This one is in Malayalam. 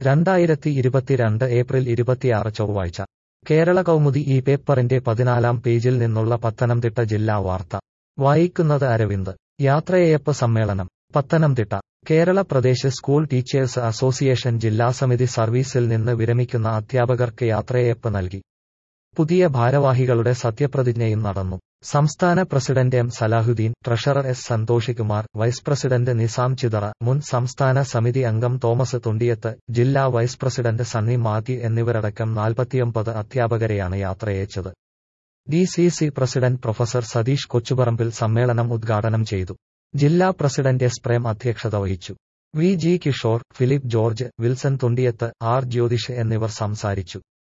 രണ്ടായിരത്തി ഇരുപത്തിരണ്ട് ഏപ്രിൽ ഇരുപത്തിയാറ് ചൊവ്വാഴ്ച കേരള കൗമുദി ഈ പേപ്പറിന്റെ പതിനാലാം പേജിൽ നിന്നുള്ള പത്തനംതിട്ട ജില്ലാ വാർത്ത വായിക്കുന്നത് അരവിന്ദ് യാത്രയയപ്പ് സമ്മേളനം Pathanamthitta Kerala Pradesh school teachers association ജില്ലാ സമിതി സർവീസിൽ നിന്ന് വിരമിക്കുന്ന അധ്യാപകർക്ക് യാത്രയയപ്പ് നൽകി പുതിയ ഭാരവാഹികളുടെ സത്യപ്രതിജ്ഞയും നടന്നു സംസ്ഥാന president M Salahuddin treasurer S Santhoshikumar vice president Nizam Chithara മുൻ സംസ്ഥാന സമിതി അംഗം തോമസ് തുണ്ടിയത്ത് ജില്ലാ വൈസ് പ്രസിഡന്റ് സണ്ണി മാത്യു എന്നിവരടക്കം നാൽപ്പത്തിയൊമ്പത് അധ്യാപകരെയാണ് യാത്രയച്ചത് D C C president professor Satheesh Kochuparambil സമ്മേളനം ഉദ്ഘാടനം ചെയ്തു ജില്ലാ പ്രസിഡന്റ് എസ് പ്രേം അധ്യക്ഷത വഹിച്ചു V G Kishore Philip George Wilson Thundiyath R Jyothish എന്നിവർ സംസാരിച്ചു